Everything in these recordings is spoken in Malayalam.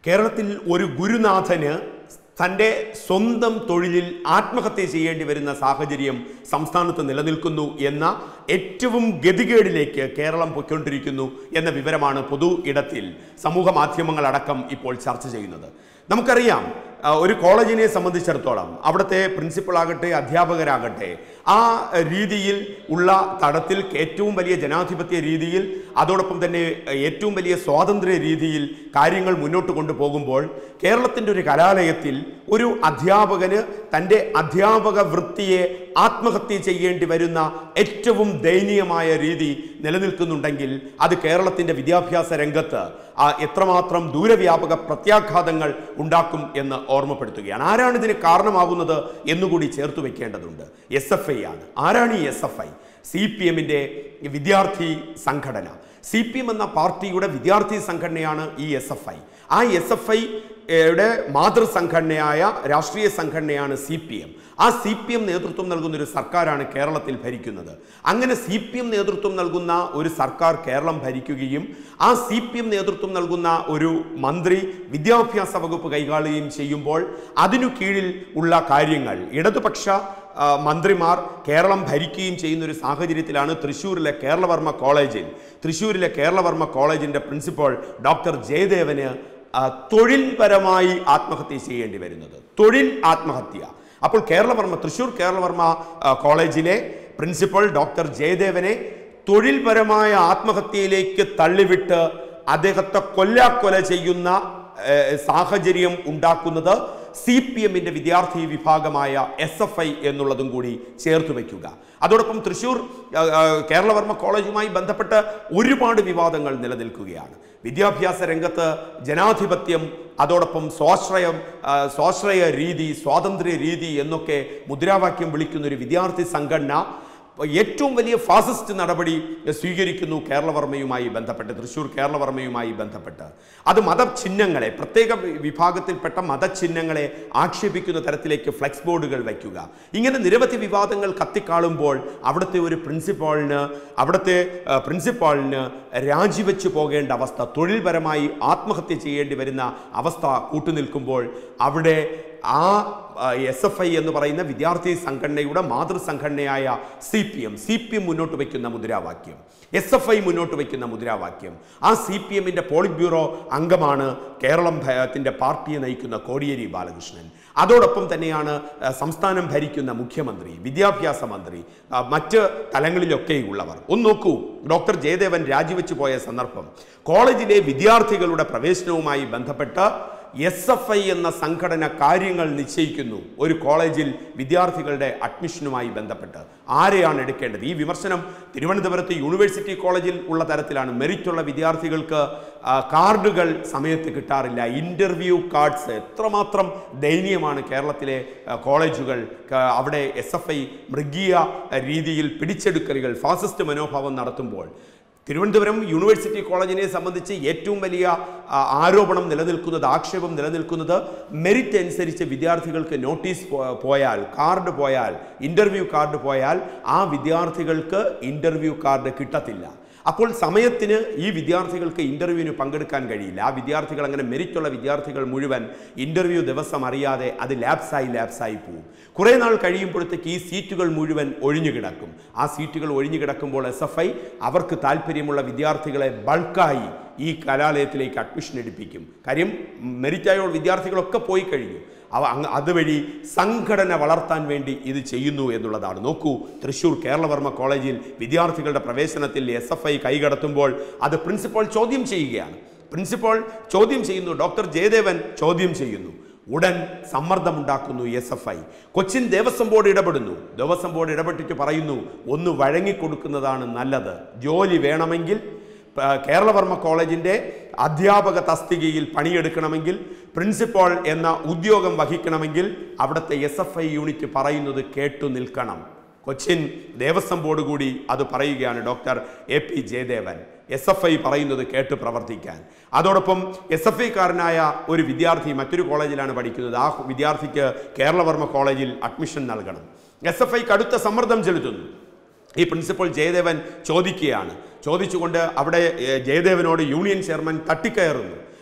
കേരളത്തിൽ ഒരു ഗുരുനാഥന് തൻ്റെ സ്വന്തം തൊഴിലിൽ ആത്മഹത്യ ചെയ്യേണ്ടി വരുന്ന സാഹചര്യം സംസ്ഥാനത്ത് നിലനിൽക്കുന്നു എന്ന ഏറ്റവും ഗതികേടിലേക്ക് കേരളം പൊയ്ക്കൊണ്ടിരിക്കുന്നു എന്ന വിവരമാണ് പൊതു ഇടത്തിൽ സമൂഹ മാധ്യമങ്ങളടക്കം ഇപ്പോൾ ചർച്ച ചെയ്യുന്നത് നമുക്കറിയാം ആ, ഒരു കോളേജിനെ സംബന്ധിച്ചിടത്തോളം അവിടുത്തെ പ്രിൻസിപ്പൾ ആകട്ടെ അധ്യാപകരാകട്ടെ ആ രീതിയിൽ ഉള്ള തടത്തിൽ ഏറ്റവും വലിയ ജനാധിപത്യ രീതിയിൽ അതോടൊപ്പം തന്നെ ഏറ്റവും വലിയ സ്വാതന്ത്ര്യ രീതിയിൽ കാര്യങ്ങൾ മുന്നോട്ട് കൊണ്ടുപോകുമ്പോൾ കേരളത്തിൻ്റെ ഒരു കലാലയത്തിൽ ഒരു അധ്യാപകന് തൻ്റെ അധ്യാപക വൃത്തിയെ ആത്മഹത്യ ചെയ്യേണ്ടി വരുന്ന ഏറ്റവും ദയനീയമായ രീതി നിലനിൽക്കുന്നുണ്ടെങ്കിൽ അത് കേരളത്തിൻ്റെ വിദ്യാഭ്യാസ രംഗത്ത് ആ, എത്രമാത്രം ദൂരവ്യാപക പ്രത്യാഘാതങ്ങൾ ഉണ്ടാക്കും എന്ന് ഓർമ്മപ്പെടുത്തുകയാണ് ആരാണ് ഇതിന് കാരണമാകുന്നത് എന്നുകൂടി ചേർത്ത് വെക്കേണ്ടതുണ്ട് എസ് എഫ് ഐ ആണ് ആരാണ് ഈ S F I C P എമ്മിൻ്റെ വിദ്യാർത്ഥി സംഘടന സി പി എം എന്ന പാർട്ടിയുടെ വിദ്യാർത്ഥി സംഘടനയാണ് ഈ എസ് എഫ് ഐ ആ എസ് എഫ് ഐയുടെ മാതൃസംഘടനയായ രാഷ്ട്രീയ സംഘടനയാണ് സി പി എം ആ സി പി എം നേതൃത്വം നൽകുന്ന ഒരു സർക്കാരാണ് കേരളത്തിൽ ഭരിക്കുന്നത് അങ്ങനെ സി പി എം നേതൃത്വം നൽകുന്ന ഒരു സർക്കാർ കേരളം ഭരിക്കുകയും ആ സി പി എം നേതൃത്വം നൽകുന്ന ഒരു മന്ത്രി വിദ്യാഭ്യാസ വകുപ്പ് കൈകാളുകയും ചെയ്യുമ്പോൾ അതിനു കീഴിൽ ഉള്ള കാര്യങ്ങൾ ഇടതുപക്ഷ ആ, മന്ത്രിമാർ കേരളം ഭരിക്കുകയും ചെയ്യുന്ന ഒരു സാഹചര്യത്തിലാണ് തൃശ്ശൂരിലെ കേരളവർമ്മ കോളേജിൽ തൃശ്ശൂരിലെ കേരളവർമ്മ കോളേജിന്റെ പ്രിൻസിപ്പൽ ഡോക്ടർ ജയദേവന് ആ, തൊഴിൽപരമായി ആത്മഹത്യ ചെയ്യേണ്ടി വരുന്നത് തൊഴിൽ ആത്മഹത്യ അപ്പോൾ കേരളവർമ്മ തൃശ്ശൂർ കേരളവർമ്മ ആ, കോളേജിലെ പ്രിൻസിപ്പൽ ഡോക്ടർ ജയദേവനെ തൊഴിൽപരമായ ആത്മഹത്യയിലേക്ക് തള്ളിവിട്ട് അദ്ദേഹത്തെ കൊല്ലാക്കൊല ചെയ്യുന്ന ഏഹ്, സാഹചര്യം ഉണ്ടാക്കുന്നത് സി പി എമ്മിന്റെ വിദ്യാർത്ഥി വിഭാഗമായ എസ് എഫ് ഐ എന്നുള്ളതും കൂടി ചേർത്ത് വയ്ക്കുക അതോടൊപ്പം തൃശൂർ ആ, ആ, കേരളവർമ്മ കോളേജുമായി ബന്ധപ്പെട്ട് ഒരുപാട് വിവാദങ്ങൾ നിലനിൽക്കുകയാണ് വിദ്യാഭ്യാസ രംഗത്ത് ജനാധിപത്യം അതോടൊപ്പം സ്വാശ്രയം ആ, സ്വാശ്രയ രീതി സ്വാതന്ത്ര്യ രീതി എന്നൊക്കെ മുദ്രാവാക്യം വിളിക്കുന്ന ഒരു വിദ്യാർത്ഥി സംഘടന ഏറ്റവും വലിയ ഫാസിസ്റ്റ് നടപടി സ്വീകരിക്കുന്നു കേരളവർമ്മയുമായി ബന്ധപ്പെട്ട് തൃശ്ശൂർ കേരളവർമ്മയുമായി ബന്ധപ്പെട്ട് അത് മതചിഹ്നങ്ങളെ പ്രത്യേക വി- വിഭാഗത്തിൽപ്പെട്ട മതചിഹ്നങ്ങളെ ആക്ഷേപിക്കുന്ന തരത്തിലേക്ക് ഫ്ലെക്സ് ബോർഡുകൾ വയ്ക്കുക ഇങ്ങനെ നിരവധി വിവാദങ്ങൾ കത്തിക്കാളുമ്പോൾ അവിടുത്തെ ഒരു പ്രിൻസിപ്പാളിന് അവിടുത്തെ ആ, പ്രിൻസിപ്പാളിന് രാജിവെച്ച് പോകേണ്ട അവസ്ഥ തൊഴിൽപരമായി ആത്മഹത്യ ചെയ്യേണ്ടി വരുന്ന അവസ്ഥ കൂട്ടുനിൽക്കുമ്പോൾ അവിടെ ആ എസ് എഫ് ഐ എന്ന് പറയുന്ന വിദ്യാർത്ഥി സംഘടനയുടെ മാതൃസംഘടനയായ C P M C P M മുന്നോട്ട് വയ്ക്കുന്ന മുദ്രാവാക്യം എസ് എഫ് ഐ മുന്നോട്ട് വയ്ക്കുന്ന മുദ്രാവാക്യം ആ സി പി എമ്മിൻ്റെ പോളിറ്റ് ബ്യൂറോ അംഗമാണ് കേരളം ഭയത്തിൻ്റെ പാർട്ടിയെ നയിക്കുന്ന കോടിയേരി ബാലകൃഷ്ണൻ അതോടൊപ്പം തന്നെയാണ് ആ, സംസ്ഥാനം ഭരിക്കുന്ന മുഖ്യമന്ത്രി വിദ്യാഭ്യാസ മന്ത്രി ആ, മറ്റ് തലങ്ങളിലൊക്കെയുള്ളവർ ഒന്ന് നോക്കൂ ഡോക്ടർ ജയദേവൻ രാജിവെച്ചു പോയ സന്ദർഭം കോളേജിലെ വിദ്യാർത്ഥികളുടെ പ്രവേശനവുമായി ബന്ധപ്പെട്ട് എസ് എഫ് ഐ എന്ന സംഘടന കാര്യങ്ങൾ നിശ്ചയിക്കുന്നു ഒരു കോളേജിൽ വിദ്യാർത്ഥികളുടെ അഡ്മിഷനുമായി ബന്ധപ്പെട്ട് ആരെയാണ് എടുക്കേണ്ടത് ഈ വിമർശനം തിരുവനന്തപുരത്ത് യൂണിവേഴ്സിറ്റി കോളേജിൽ ഉള്ള തരത്തിലാണ് മെറിറ്റുള്ള വിദ്യാർത്ഥികൾക്ക് ആ, കാർഡുകൾ സമയത്ത് കിട്ടാറില്ല ഇൻ്റർവ്യൂ കാർഡ്സ് എത്രമാത്രം ദയനീയമാണ് കേരളത്തിലെ ആ, കോളേജുകൾ ക- അവിടെ എസ് എഫ് ഐ മൃഗീയ രീതിയിൽ പിടിച്ചെടുക്കലുകൾ ഫാസിസ്റ്റ് മനോഭാവം നടത്തുമ്പോൾ തിരുവനന്തപുരം യൂണിവേഴ്സിറ്റി കോളേജിനെ സംബന്ധിച്ച് ഏറ്റവും വലിയ ആ, ആരോപണം നിലനിൽക്കുന്നത് ആക്ഷേപം നിലനിൽക്കുന്നത് മെറിറ്റ് അനുസരിച്ച് വിദ്യാർത്ഥികൾക്ക് നോട്ടീസ് പോ- പോയാൽ കാർഡ് പോയാൽ ഇൻ്റർവ്യൂ കാർഡ് പോയാൽ ആ വിദ്യാർത്ഥികൾക്ക് ഇൻ്റർവ്യൂ കാർഡ് കിട്ടത്തില്ല അപ്പോൾ സമയത്തിന് ഈ വിദ്യാർത്ഥികൾക്ക് ഇൻ്റർവ്യൂവിന് പങ്കെടുക്കാൻ കഴിയില്ല ആ വിദ്യാർത്ഥികൾ അങ്ങനെ മെറിറ്റുള്ള വിദ്യാർത്ഥികൾ മുഴുവൻ ഇൻ്റർവ്യൂ ദിവസം അറിയാതെ അത് ലാപ്സായി ലാപ്സായി പോവും കുറേ നാൾ കഴിയുമ്പോഴത്തേക്ക് ഈ സീറ്റുകൾ മുഴുവൻ ഒഴിഞ്ഞു കിടക്കും ആ സീറ്റുകൾ ഒഴിഞ്ഞു കിടക്കുമ്പോൾ എസ് എഫ് ഐ അവർക്ക് താല്പര്യമുള്ള വിദ്യാർത്ഥികളെ ബൾക്കായി ഈ കലാലയത്തിലേക്ക് അഡ്മിഷൻ എടുപ്പിക്കും കാര്യം മെറിറ്റായുള്ള വിദ്യാർത്ഥികളൊക്കെ പോയി കഴിഞ്ഞു അവ അങ്ങ് അതുവഴി സംഘടന വളർത്താൻ വേണ്ടി ഇത് ചെയ്യുന്നു എന്നുള്ളതാണ് നോക്കൂ തൃശൂർ കേരളവർമ്മ കോളേജിൽ വിദ്യാർത്ഥികളുടെ പ്രവേശനത്തിൽ എസ് എഫ് ഐ കൈകടത്തുമ്പോൾ അത് പ്രിൻസിപ്പൽ ചോദ്യം ചെയ്യുകയാണ് പ്രിൻസിപ്പൽ ചോദ്യം ചെയ്യുന്നു ഡോക്ടർ ജയദേവൻ ചോദ്യം ചെയ്യുന്നു ഉടൻ സമ്മർദ്ദമുണ്ടാക്കുന്നു S F I Cochin Devaswom board ഇടപെടുന്നു ദേവസ്വം ബോർഡ് ഇടപെട്ടിട്ട് പറയുന്നു ഒന്ന് വഴങ്ങിക്കൊടുക്കുന്നതാണ് നല്ലത് ജോലി വേണമെങ്കിൽ പ- കേരളവർമ്മ കോളേജിൻ്റെ അധ്യാപക തസ്തികയിൽ പണിയെടുക്കണമെങ്കിൽ പ്രിൻസിപ്പാൾ എന്ന ഉദ്യോഗം വഹിക്കണമെങ്കിൽ അവിടുത്തെ എസ് എഫ് ഐ യൂണിറ്റ് പറയുന്നത് കേട്ടു നിൽക്കണം കൊച്ചിൻ ദേവസ്വം ബോർഡ് കൂടി അത് പറയുകയാണ് doctor A P Jayadevan S F I പറയുന്നത് കേട്ട് പ്രവർത്തിക്കാൻ അതോടൊപ്പം എസ് എഫ് ഐക്കാരനായ ഒരു വിദ്യാർത്ഥി മറ്റൊരു കോളേജിലാണ് പഠിക്കുന്നത് ആ വിദ്യാർത്ഥിക്ക് കേരളവർമ്മ കോളേജിൽ അഡ്മിഷൻ നൽകണം എസ് എഫ് ഐ കടുത്ത സമ്മർദ്ദം ചെലുത്തുന്നു ഈ പ്രിൻസിപ്പൽ ജയദേവൻ ചോദിക്കുകയാണ് ചോദിച്ചുകൊണ്ട് അവിടെ ഏ, ജയദേവനോട് യൂണിയൻ ചെയർമാൻ തട്ടിക്കയറുന്നു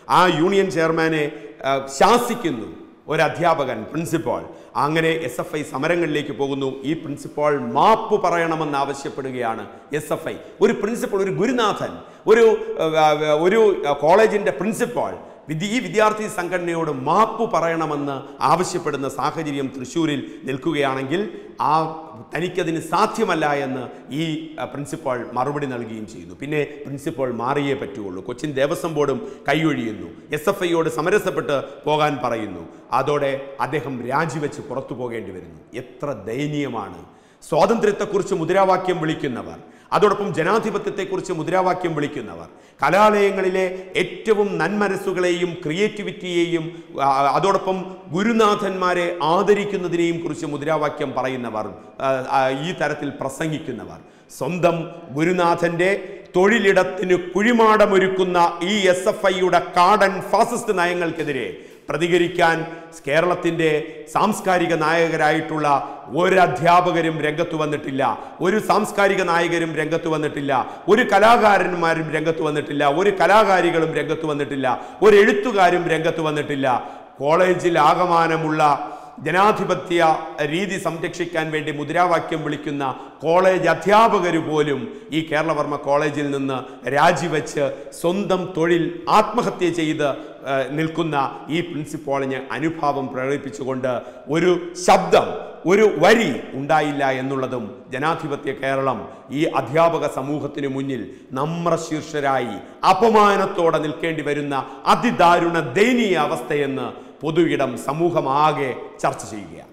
ആ യൂണിയൻ ചെയർമാനെ ആ, ശാസിക്കുന്നു ഒരു അധ്യാപകൻ പ്രിൻസിപ്പാൾ അങ്ങനെ എസ് എഫ് ഐ സമരങ്ങളിലേക്ക് പോകുന്നു ഈ പ്രിൻസിപ്പാൾ മാപ്പ് പറയണമെന്ന് ആവശ്യപ്പെടുകയാണ് എസ് എഫ് ഐ ഒരു പ്രിൻസിപ്പൾ ഒരു ഗുരുനാഥൻ ഒരു ആ, ഒരു കോളേജിൻ്റെ പ്രിൻസിപ്പാൾ വിദ്യ ഈ വിദ്യാർത്ഥി സംഘടനയോട് മാപ്പ് പറയണമെന്ന് ആവശ്യപ്പെടുന്ന സാഹചര്യം തൃശ്ശൂരിൽ നിൽക്കുകയാണെങ്കിൽ ആ തനിക്കതിന് സാധ്യമല്ല എന്ന് ഈ ആ, പ്രിൻസിപ്പാൾ മറുപടി നൽകുകയും ചെയ്യുന്നു പിന്നെ പ്രിൻസിപ്പാൾ മാറിയേ പറ്റുള്ളൂ കൊച്ചിൻ ദേവസ്വം ബോർഡും കൈയൊഴിയുന്നു എസ് എഫ് ഐയോട് സമരസപ്പെട്ട് പോകാൻ പറയുന്നു അതോടെ അദ്ദേഹം രാജിവെച്ച് പുറത്തു പോകേണ്ടി വരുന്നു എത്ര ദയനീയമാണ് സ്വാതന്ത്ര്യത്തെക്കുറിച്ച് മുദ്രാവാക്യം വിളിക്കുന്നവർ അതോടൊപ്പം ജനാധിപത്യത്തെക്കുറിച്ച് മുദ്രാവാക്യം വിളിക്കുന്നവർ കലാലയങ്ങളിലെ ഏറ്റവും നന്മനസ്സുകളെയും ക്രിയേറ്റിവിറ്റിയെയും ആ, അതോടൊപ്പം ഗുരുനാഥന്മാരെ ആദരിക്കുന്നതിനെയും കുറിച്ച് മുദ്രാവാക്യം പറയുന്നവർ ആ, ആ, ഈ തരത്തിൽ പ്രസംഗിക്കുന്നവർ സ്വന്തം ഗുരുനാഥന്റെ തൊഴിലിടത്തിന് കുഴിമാടമൊരുക്കുന്ന ഈ എസ് എഫ് ഐയുടെ കാടൻ ഫാസിസ്റ്റ് നയങ്ങൾക്കെതിരെ പ്രതികരിക്കാൻ കേരളത്തിൻ്റെ സാംസ്കാരിക നായകരായിട്ടുള്ള ഒരു അധ്യാപകരും രംഗത്ത് വന്നിട്ടില്ല ഒരു സാംസ്കാരിക നായകരും രംഗത്ത് വന്നിട്ടില്ല ഒരു കലാകാരന്മാരും രംഗത്ത് വന്നിട്ടില്ല ഒരു കലാകാരികളും രംഗത്ത് വന്നിട്ടില്ല ഒരു എഴുത്തുകാരും രംഗത്ത് വന്നിട്ടില്ല കോളേജിൽ ആകമാനമുള്ള ജനാധിപത്യ രീതി സംരക്ഷിക്കാൻ വേണ്ടി മുദ്രാവാക്യം വിളിക്കുന്ന കോളേജ് അധ്യാപകർ പോലും ഈ കേരളവർമ്മ കോളേജിൽ നിന്ന് രാജിവെച്ച് സ്വന്തം തൊഴിൽ ആത്മഹത്യ ചെയ്ത് ഏഹ്, നിൽക്കുന്ന ഈ പ്രിൻസിപ്പാളിന് അനുഭാവം പ്രകടിപ്പിച്ചുകൊണ്ട് ഒരു ശബ്ദം ഒരു വരി ഉണ്ടായില്ല എന്നുള്ളതും ജനാധിപത്യ കേരളം ഈ അധ്യാപക സമൂഹത്തിന് മുന്നിൽ നമ്രശീർഷരായി അപമാനത്തോടെ നിൽക്കേണ്ടി വരുന്ന അതിദാരുണ ദയനീയ അവസ്ഥയെന്ന് പൊതുയിടം സമൂഹമാകെ ചർച്ച ചെയ്യുകയാണ്